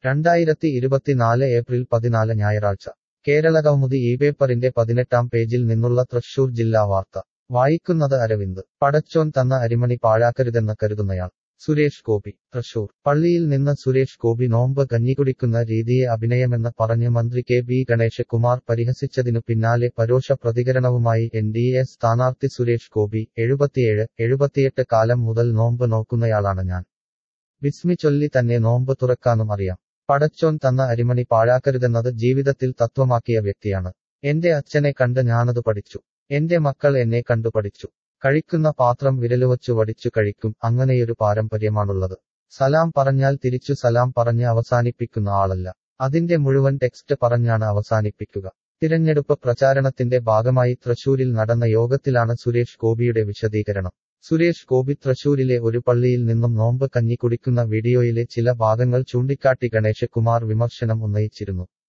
രണ്ടായിരത്തി ഇരുപത്തിനാല് ഏപ്രിൽ പതിനാല് ഞായറാഴ്ച കേരള കൗമുദി ഈ പേപ്പറിന്റെ പതിനെട്ടാം പേജിൽ നിന്നുള്ള തൃശൂർ ജില്ലാ വാർത്ത വായിക്കുന്നത് അരവിന്ദ് പടച്ചോൻ തന്ന അരിമണി പാഴാക്കരുതെന്ന് കരുതുന്നയാൾ സുരേഷ് ഗോപി തൃശൂർ പള്ളിയിൽ നിന്ന് സുരേഷ് ഗോപി നോമ്പ് കഞ്ഞികുടിക്കുന്ന രീതിയെ അഭിനയമെന്ന് പറഞ്ഞ് മന്ത്രി കെ ബി ഗണേഷ് കുമാർ പരിഹസിച്ചതിനു പിന്നാലെ പരോക്ഷ പ്രതികരണവുമായി എൻ ഡി എ സ്ഥാനാർത്ഥി സുരേഷ് ഗോപി എഴുപത്തിയേഴ് എഴുപത്തിയെട്ട് കാലം മുതൽ നോമ്പ് നോക്കുന്നയാളാണ് ഞാൻ വിസ്മി ചൊല്ലി തന്നെ നോമ്പ് തുറക്കാനും അറിയാം പടച്ചോൻ തന്ന അരിമണി പാഴാക്കരുതെന്നത് ജീവിതത്തിൽ തത്വമാക്കിയ വ്യക്തിയാണ് എന്റെ അച്ഛനെ കണ്ട് ഞാനത് പഠിച്ചു എന്റെ മക്കൾ എന്നെ കണ്ടു പഠിച്ചു കഴിക്കുന്ന പാത്രം വിരലുവച്ചു വടിച്ചു കഴിക്കും അങ്ങനെയൊരു പാരമ്പര്യമാണുള്ളത് സലാം പറഞ്ഞാൽ തിരിച്ചു സലാം പറഞ്ഞ് അവസാനിപ്പിക്കുന്ന ആളല്ല അതിന്റെ മുഴുവൻ ടെക്സ്റ്റ് പറഞ്ഞാണ് അവസാനിപ്പിക്കുക തിരഞ്ഞെടുപ്പ് പ്രചാരണത്തിന്റെ ഭാഗമായി തൃശൂരിൽ നടന്ന യോഗത്തിലാണ് സുരേഷ് ഗോപിയുടെ വിശദീകരണം സുരേഷ് ഗോപി തൃശൂരിലെ ഒരു പള്ളിയിൽ നിന്നും നോമ്പ് കഞ്ഞി കുടിക്കുന്ന വീഡിയോയിലെ ചില ഭാഗങ്ങൾ ചൂണ്ടിക്കാട്ടി ഗണേഷ് കുമാർ വിമർശനം ഉന്നയിച്ചിരുന്നു